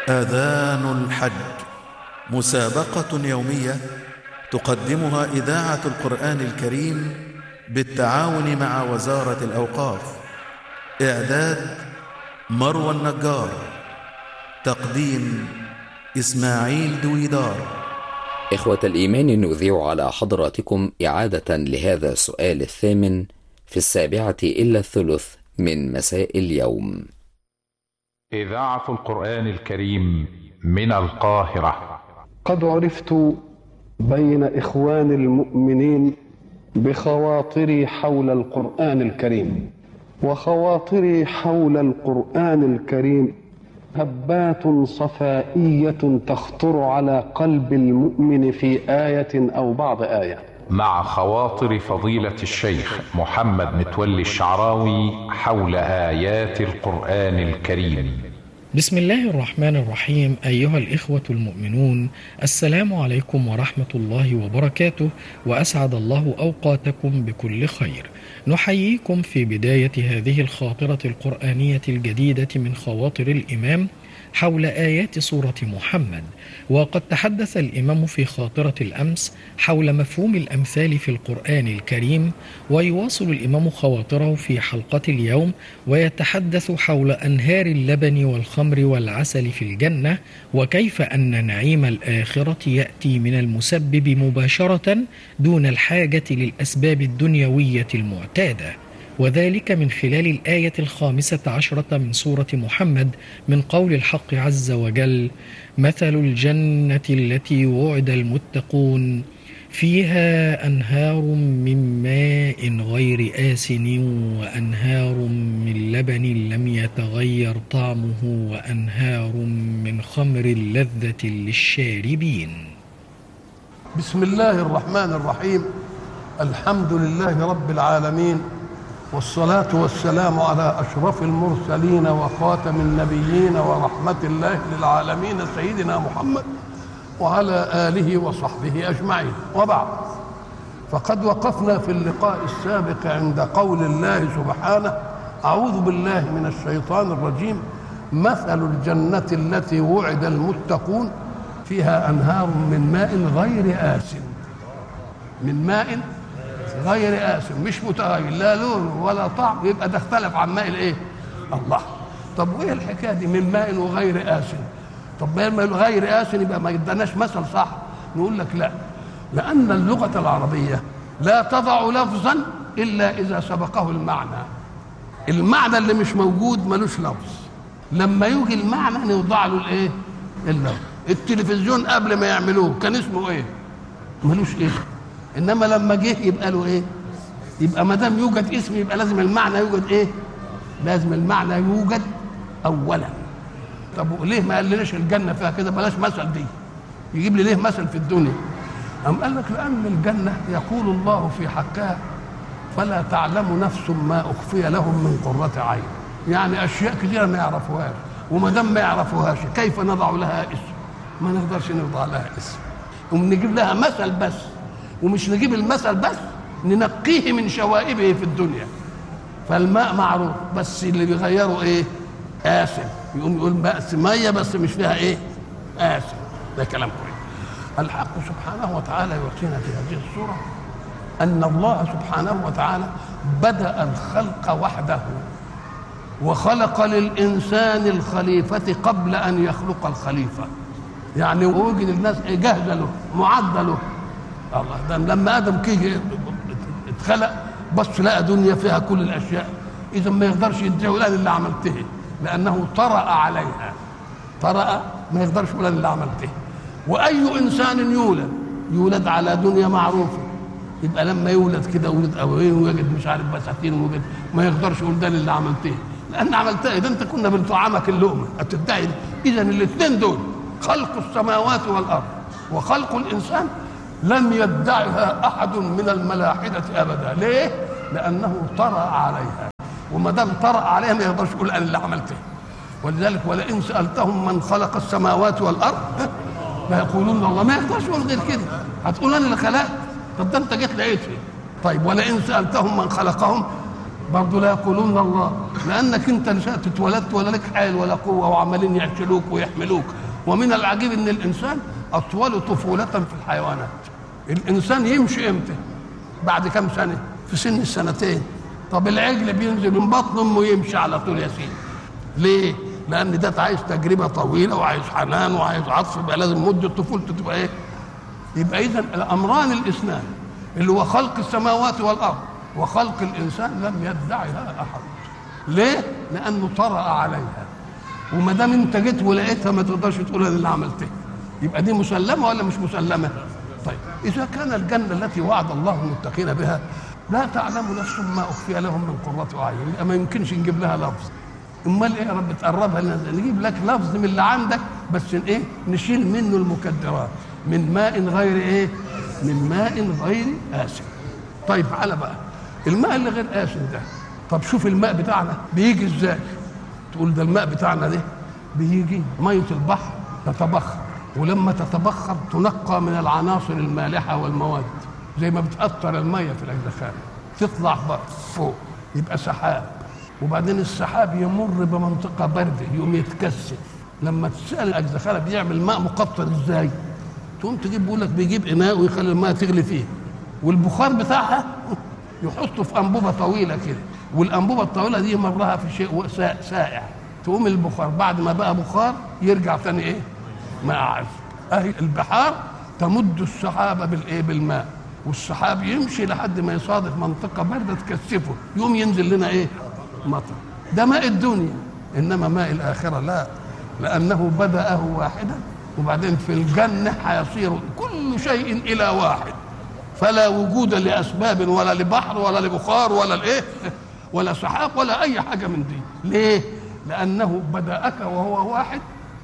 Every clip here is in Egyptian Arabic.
آذان الحج مسابقة يومية تقدمها إذاعة القرآن الكريم بالتعاون مع وزارة الأوقاف إعداد مروى النجار تقديم إسماعيل دويدار إخوة الإيمان نذيع على حضراتكم إعادة لهذا السؤال الثامن في السابعة إلا الثلث من مساء اليوم إذاعة القرآن الكريم من القاهرة قد عرفت بين إخوان المؤمنين بخواطري حول القرآن الكريم وخواطري حول القرآن الكريم هبات صفائية تخطر على قلب المؤمن في آية أو بعض آية مع خواطر فضيلة الشيخ محمد متولي الشعراوي حول آيات القرآن الكريم بسم الله الرحمن الرحيم أيها الإخوة المؤمنون السلام عليكم ورحمة الله وبركاته وأسعد الله أوقاتكم بكل خير نحييكم في بداية هذه الخاطرة القرآنية الجديدة من خواطر الإمام حول آيات سورة محمد وقد تحدث الإمام في خاطرة الأمس حول مفهوم الأمثال في القرآن الكريم ويواصل الإمام خواطره في حلقة اليوم ويتحدث حول أنهار اللبن والخمر والعسل في الجنة وكيف أن نعيم الآخرة يأتي من المسبب مباشرة دون الحاجة للأسباب الدنيوية المعتادة وذلك من خلال الآية الخامسة عشرة من سورة محمد من قول الحق عز وجل مثل الجنة التي وعد المتقون فيها أنهار من ماء غير آسن وأنهار من لبن لم يتغير طعمه وأنهار من خمر لذة للشاربين بسم الله الرحمن الرحيم الحمد لله رب العالمين والصلاة والسلام على أشرف المرسلين وخاتم النبيين ورحمة الله للعالمين سيدنا محمد وعلى آله وصحبه أجمعين وبعد فقد وقفنا في اللقاء السابق عند قول الله سبحانه أعوذ بالله من الشيطان الرجيم مثل الجنة التي وعد المتقون فيها أنهار من ماء غير آسن من ماء غير آسن مش متغير لا لون ولا طعم يبقى ده اختلف عن ماء الايه؟ الله طب وايه الحكايه دي من ماء وغير آسن طب ما غير آسن يبقى ما اداناش مثل صح نقول لك لا لأن اللغة العربية لا تضع لفظا إلا إذا سبقه المعنى المعنى اللي مش موجود ملوش لفظ لما يجي المعنى نوضع له الايه؟ اللفظ التلفزيون قبل ما يعملوه كان اسمه ايه؟ ملوش اسم انما لما جه يبقى له ايه يبقى ما دام يوجد اسم يبقى لازم المعنى يوجد ايه لازم المعنى يوجد اولا طب ليه ما قالناش الجنه فيها كده بلاش مثل دي يجيب لي ليه مثل في الدنيا أم قال لك لأن الجنة يقول الله في حقها فلا تعلم نفس ما أخفي لهم من قرة عين يعني أشياء كثيرة ما يعرفوهاش وما دام ما يعرفوهاش كيف نضع لها اسم ما نقدرش نضع لها اسم ونجيب لها مثل بس ومش نجيب المثل بس ننقيه من شوائبه في الدنيا فالماء معروف بس اللي بيغيره ايه آسن يقوم يقول بأس مية بس مش فيها ايه آسن ده كلام كويس الحق سبحانه وتعالى يعطينا في هذه السورة أن الله سبحانه وتعالى بدأ الخلق وحده وخلق للإنسان الخليفة قبل أن يخلق الخليفة يعني وجد الناس جاهزة له معدة له الله ده لما ادم كي اتخلق بص لقى دنيا فيها كل الاشياء اذا ما يقدرش يدعي ولا اللي عملته لانه طرأ عليها طرأ ما يقدرش ولا اللي عملته واي انسان يولد يولد على دنيا معروفه يبقى لما يولد كده ولد ابوين ويجد مش عارف بساتين ويجد ما يقدرش يقول ده اللي عملته لان عملتها اذا انت كنا بنطعمك اللقمه هتدعي اذا الاثنين دول خلق السماوات والارض وخلق الانسان لم يدعها احد من الملاحده ابدا ليه لانه طرا عليها وما دام طرا عليها ما يقدرش يقول انا اللي عملته ولذلك ولئن سالتهم من خلق السماوات والارض لا يقولون الله ما يقدرش يقول غير كده هتقول انا اللي خلقت طب ده انت جيت لقيت فيه طيب ولئن سالتهم من خلقهم برضه لا يقولون الله لانك انت نشأت اتولدت ولا لك حال ولا قوه وعمالين يعشلوك ويحملوك ومن العجيب ان الانسان اطول طفوله في الحيوانات الانسان يمشي امتى بعد كم سنه في سن السنتين طب العجل بينزل من بطن امه يمشي على طول يا سيدي ليه لان ده عايز تجربه طويله وعايز حنان وعايز عطف يبقى لازم مده طفولته تبقى ايه يبقى اذا الامران الاثنان اللي هو خلق السماوات والارض وخلق الانسان لم يدعها احد ليه لانه طرأ عليها وما دام انت جيت ولقيتها ما تقدرش تقول انا اللي عملتها يبقى دي مسلمه ولا مش مسلمه طيب اذا كان الجنه التي وعد الله المتقين بها لا تعلم نفس ما اخفي لهم من قره اعين يبقى ما يمكنش نجيب لها لفظ امال ايه يا رب تقربها لنا نجيب لك لفظ من اللي عندك بس ايه نشيل منه المكدرات من ماء غير ايه من ماء غير آسن طيب على بقى الماء اللي غير آسن ده طب شوف الماء بتاعنا بيجي ازاي تقول ده الماء بتاعنا ده بيجي مية البحر تتبخر ولما تتبخر تنقى من العناصر المالحة والمواد زي ما بتأثر المية في الأجدخان تطلع بقى فوق يبقى سحاب وبعدين السحاب يمر بمنطقة باردة يقوم يتكثف لما تسأل الأجدخانة بيعمل ماء مقطر ازاي تقوم تجيب بيقول لك بيجيب اناء ويخلي الماء تغلي فيه والبخار بتاعها يحطه في انبوبه طويله كده والانبوبه الطويله دي مرها في شيء سائع تقوم البخار بعد ما بقى بخار يرجع تاني ايه ماء عذب اهي البحار تمد السحابه بالايه بالماء والسحاب يمشي لحد ما يصادف منطقه بارده تكثفه يقوم ينزل لنا ايه مطر ده ماء الدنيا انما ماء الاخره لا لانه بداه واحدا وبعدين في الجنة هيصير كل شيء إلى واحد فلا وجود لأسباب ولا لبحر ولا لبخار ولا الإيه ولا سحاب ولا أي حاجة من دي ليه؟ لأنه بدأك وهو واحد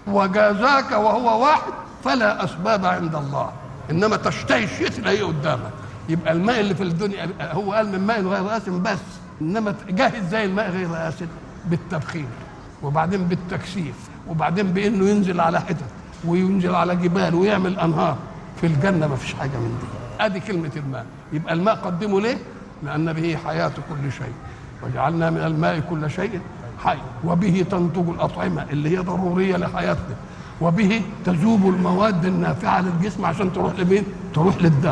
وجازاك وهو واحد فلا أسباب عند الله إنما تشتهي الشيء تلاقيه قدامك يبقى الماء اللي في الدنيا هو قال من ماء غير آسن بس إنما جاهز زي الماء غير آسن بالتبخير وبعدين بالتكثيف وبعدين بإنه ينزل على حتت وينزل على جبال ويعمل انهار في الجنه ما فيش حاجه من دي ادي كلمه الماء يبقى الماء قدمه ليه لان به حياه كل شيء وجعلنا من الماء كل شيء حي وبه تنتج الاطعمه اللي هي ضروريه لحياتنا وبه تذوب المواد النافعه للجسم عشان تروح لمين تروح للدم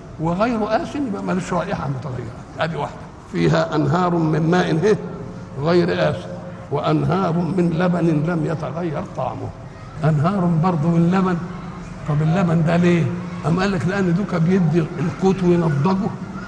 وغير آسن يبقى ملوش رائحه متغيره ادي واحده فيها انهار من ماء هه غير آسن وانهار من لبن لم يتغير طعمه انهار برضه من لبن طب اللبن ده ليه؟ أم قال لك لأن دوكا بيدي القوت وينضجه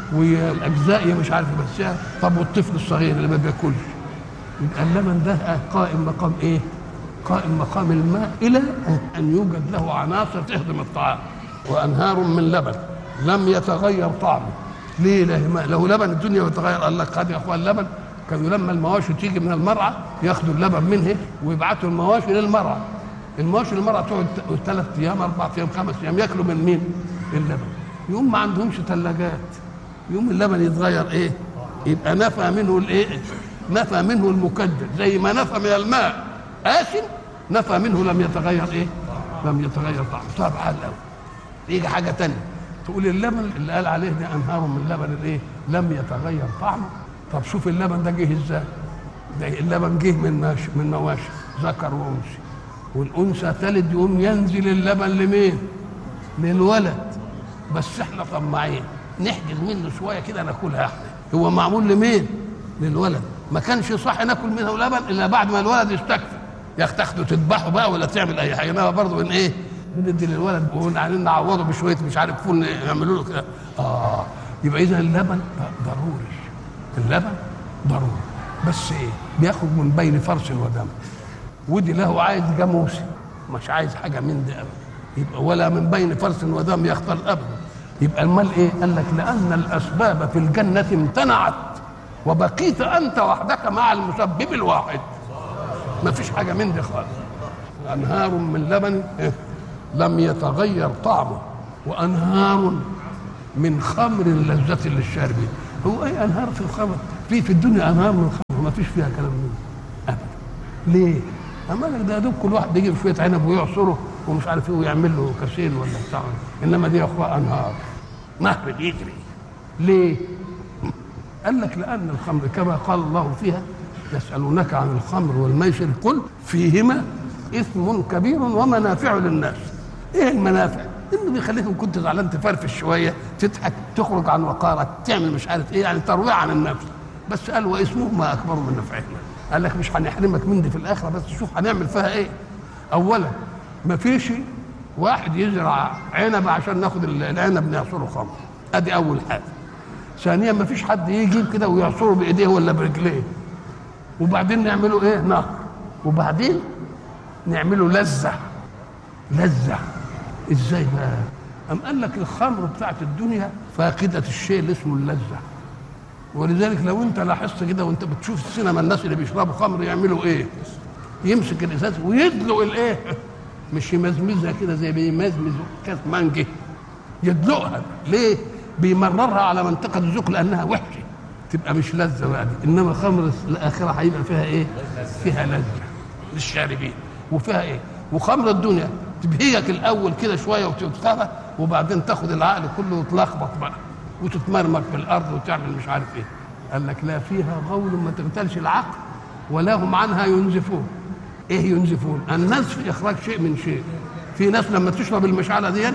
والأجزاء مش عارف بس طب والطفل الصغير اللي ما بياكلش يبقى اللبن ده قائم مقام إيه؟ قائم مقام الماء إلى أن يوجد له عناصر تهضم الطعام وأنهار من لبن لم يتغير طعمه ليه له لو لبن الدنيا يتغير قال لك خد يا اخوان اللبن كانوا لما المواشي تيجي من المرعى ياخدوا اللبن منها ويبعتوا المواشي للمرعى المواشي المرأة تقعد ثلاث ايام اربع ايام خمس ايام ياكلوا من مين؟ اللبن يقوم ما عندهمش ثلاجات يقوم اللبن يتغير ايه؟ يبقى نفى منه الايه؟ نفى منه المكدر زي ما نفى من الماء آسن نفى منه لم يتغير ايه؟ لم يتغير طعمه طب حل قوي يجي حاجه ثانيه تقول اللبن اللي قال عليه ده انهار من لبن الايه؟ لم يتغير طعمه طب شوف اللبن ده جه ازاي؟ ده اللبن جه من ماشي من مواشي ذكر وانثى والانثى تلد يقوم ينزل اللبن لمين؟ للولد بس احنا طماعين نحجز منه شويه كده ناكلها احنا هو معمول لمين؟ للولد ما كانش صح ناكل منه لبن الا بعد ما الولد يستكفي يا اخي تاخده تذبحه بقى ولا تعمل اي حاجه انما برضه من ايه؟ بندي للولد وبعدين نعوضه بشويه مش عارف فول يعملوا له كده اه يبقى اذا اللبن ضروري اللبن ضروري بس ايه؟ بياخد من بين فرس ودم ودي له عايز جاموسي مش عايز حاجه من دي ابدا يبقى ولا من بين فرس ودم يختار ابدا يبقى المال ايه؟ قال لك لان الاسباب في الجنه امتنعت وبقيت انت وحدك مع المسبب الواحد ما فيش حاجه من دي خالص انهار من لبن إيه؟ لم يتغير طعمه وانهار من خمر لذة للشاربين هو اي انهار في الخمر في في الدنيا انهار من الخمر ما فيش فيها كلام من ابدا ليه؟ اما لك ده دوب كل واحد بيجيب شويه عنب ويعصره ومش عارف ايه ويعمل له كاسين ولا بتاع انما دي يا اخويا انهار نهر يجري ليه؟ قال لك لان الخمر كما قال الله فيها يسالونك عن الخمر والميسر قل فيهما اثم كبير ومنافع للناس ايه المنافع انه بيخليك إن كنت زعلان تفرفش شويه تضحك تخرج عن وقارك تعمل مش عارف ايه يعني ترويع عن النفس بس قال واسمهما اكبر من نفعهما قال لك مش هنحرمك من دي في الاخره بس شوف هنعمل فيها ايه اولا ما فيش واحد يزرع عنب عشان ناخد العنب نعصره خمر ادي اول حاجه ثانيا ما فيش حد يجيب كده ويعصره بايديه ولا برجليه وبعدين نعمله ايه نهر وبعدين نعمله لذه لذه ازاي بقى أم قال لك الخمر بتاعت الدنيا فاقدة الشيء اللي اسمه اللذة ولذلك لو انت لاحظت كده وانت بتشوف السينما الناس اللي بيشربوا خمر يعملوا ايه يمسك الازاز ويدلق الايه مش يمزمزها كده زي بيمزمز كاس مانجي يدلقها ليه بيمررها على منطقة الذوق لأنها وحشة تبقى مش لذة بقى دي إنما خمر الآخرة هيبقى فيها إيه؟ فيها لذة للشاربين وفيها إيه؟ وخمر الدنيا تبهيك الأول كده شوية وتتفرج وبعدين تاخد العقل كله وتلخبط بقى وتتمرمك في الأرض وتعمل مش عارف إيه قال لك لا فيها غول ما تغتالش العقل ولا هم عنها ينزفون ايه ينزفون النزف اخراج شيء من شيء في ناس لما تشرب المشعله دي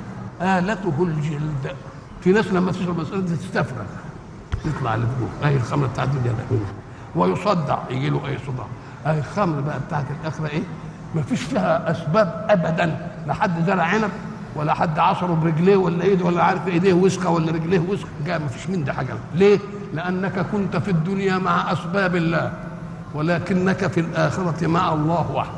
آلته الجلد في ناس لما تشرب المشعله دي تستفرغ تطلع لفوق اهي الخمر بتاعت الدنيا ده ويصدع يجي له اي صداع اهي الخمر بقى بتاعت الاخره ايه ما فيش فيها اسباب ابدا لا حد زرع عنب ولا حد عصره برجليه ولا ايده ولا عارف ايديه وسخه ولا رجليه وسخه جاء ما فيش من ده حاجه ليه؟ لانك كنت في الدنيا مع اسباب الله ولكنك في الآخرة مع الله وحده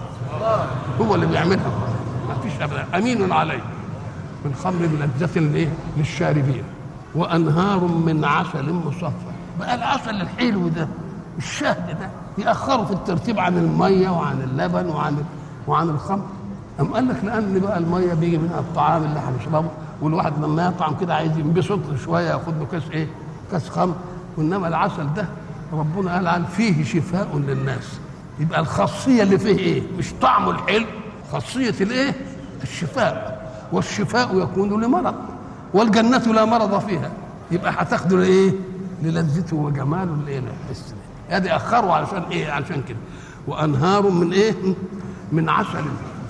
هو اللي بيعملها ما فيش أبدا أمين عليه من خمر لذة لإيه؟ للشاربين وأنهار من عسل مصفى بقى العسل الحلو ده الشهد ده يأخروا في الترتيب عن المية وعن اللبن وعن وعن الخمر أم قال لك لأن بقى المية بيجي منها الطعام اللي هنشربه والواحد لما يطعم كده عايز ينبسط شوية ياخد له كاس إيه؟ كاس خمر وإنما العسل ده ربنا قال عن فيه شفاء للناس يبقى الخاصية اللي فيه ايه مش طعمه الحلو خاصية الايه الشفاء والشفاء يكون لمرض والجنة لا مرض فيها يبقى هتاخده لايه للذته وجماله الايه الحس ادي اخروا علشان ايه علشان كده وانهار من ايه من عسل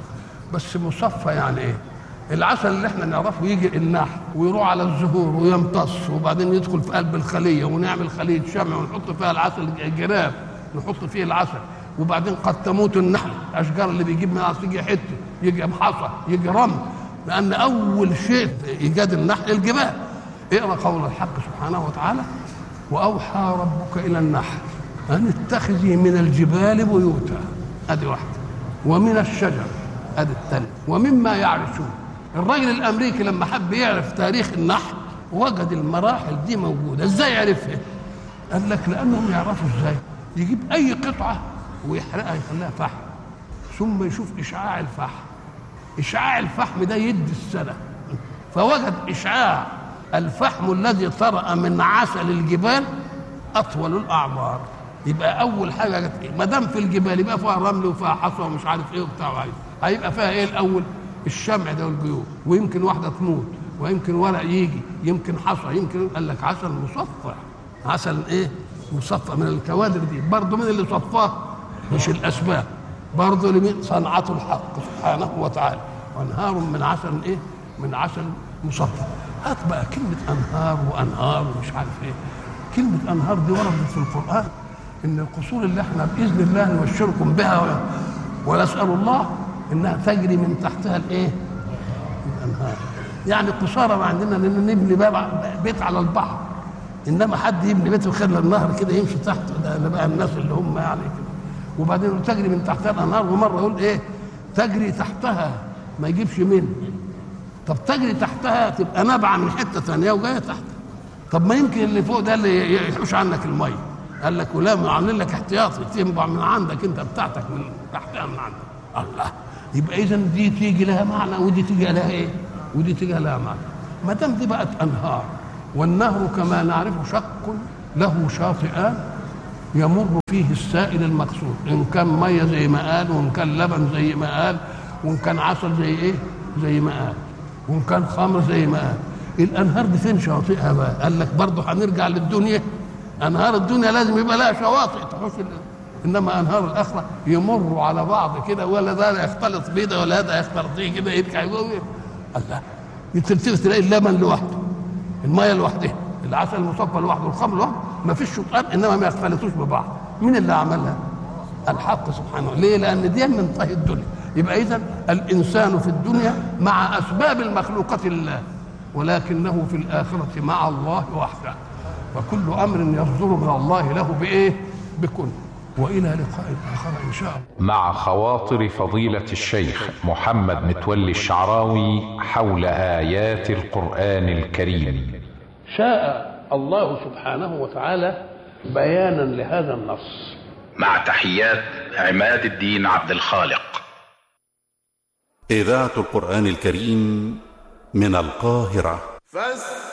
بس مصفى يعني ايه العسل اللي احنا نعرفه يجي النحل ويروح على الزهور ويمتص وبعدين يدخل في قلب الخليه ونعمل خليه شمع ونحط فيها العسل الجراف نحط فيه العسل وبعدين قد تموت النحل الاشجار اللي بيجيب من العسل يجي حته يجي حصى يجي رمل لان اول شيء ايجاد النحل الجبال اقرا قول الحق سبحانه وتعالى واوحى ربك الى النحل ان اتخذي من الجبال بيوتا ادي واحده ومن الشجر ادي الثانيه ومما يعرشون الراجل الامريكي لما حب يعرف تاريخ النحل وجد المراحل دي موجوده ازاي عرفها قال لك لانهم يعرفوا ازاي يجيب اي قطعه ويحرقها يخليها فحم ثم يشوف اشعاع الفحم اشعاع الفحم ده يدي السنه فوجد اشعاع الفحم الذي طرأ من عسل الجبال اطول الاعمار يبقى اول حاجه ما دام في الجبال يبقى فيها رمل وفيها حصى ومش عارف ايه وبتاع هيبقى فيها ايه الاول الشمع ده والجيوب ويمكن واحده تموت ويمكن ورق يجي يمكن حصى يمكن قال لك عسل مصفى عسل ايه مصفى من الكوادر دي برضه من اللي صفاه مش الاسباب برضه لمين صنعته الحق سبحانه وتعالى وانهار من عسل ايه من عسل مصفى هات بقى كلمه انهار وانهار ومش عارف ايه كلمه انهار دي وردت في القران ان القصور اللي احنا باذن الله نبشركم بها ونسال الله انها تجري من تحتها الايه؟ الانهار يعني قصارى ما عندنا ان نبني بيت على البحر انما حد يبني بيت ويخلي النهر كده يمشي تحت ده بقى الناس اللي هم يعني كده وبعدين تجري من تحتها الانهار ومره يقول ايه؟ تجري تحتها ما يجيبش من طب تجري تحتها تبقى نابعه من حته ثانيه وجايه تحت طب ما يمكن اللي فوق ده اللي يحوش عنك الميه قال لك ولا عاملين لك احتياطي تنبع من عندك انت بتاعتك من تحتها من عندك الله يبقى اذا دي تيجي لها معنى ودي تيجي لها ايه؟ ودي تيجي لها معنى ما دام دي بقت انهار والنهر كما نعرف شق له شاطئان يمر فيه السائل المقصود ان كان ميه زي ما قال وان كان لبن زي ما قال وان كان عسل زي ايه؟ زي ما قال وان كان خمر زي ما قال الانهار دي فين شاطئها بقى؟ قال لك برضه هنرجع للدنيا انهار الدنيا لازم يبقى لها شواطئ تحوش ال- انما انهار الاخره يمروا على بعض كده ولا ده يختلط بيه ولا هذا يختلط بيه كده يرجع يقول الله تلتفت تلاقي اللبن لوحده الميه لوحدها العسل المصفى لوحده والخمر لوحده ما فيش شطان انما ما يختلطوش ببعض مين اللي عملها الحق سبحانه ليه لان دي من طهي الدنيا يبقى اذا الانسان في الدنيا مع اسباب المخلوقه لله ولكنه في الاخره مع الله وحده وكل امر يصدر من الله له بايه بكل والى لقاء اخر ان شاء الله مع خواطر فضيلة الشيخ محمد متولي الشعراوي حول آيات القرآن الكريم شاء الله سبحانه وتعالى بيانا لهذا النص مع تحيات عماد الدين عبد الخالق إذاعة القرآن الكريم من القاهرة فاستمعوا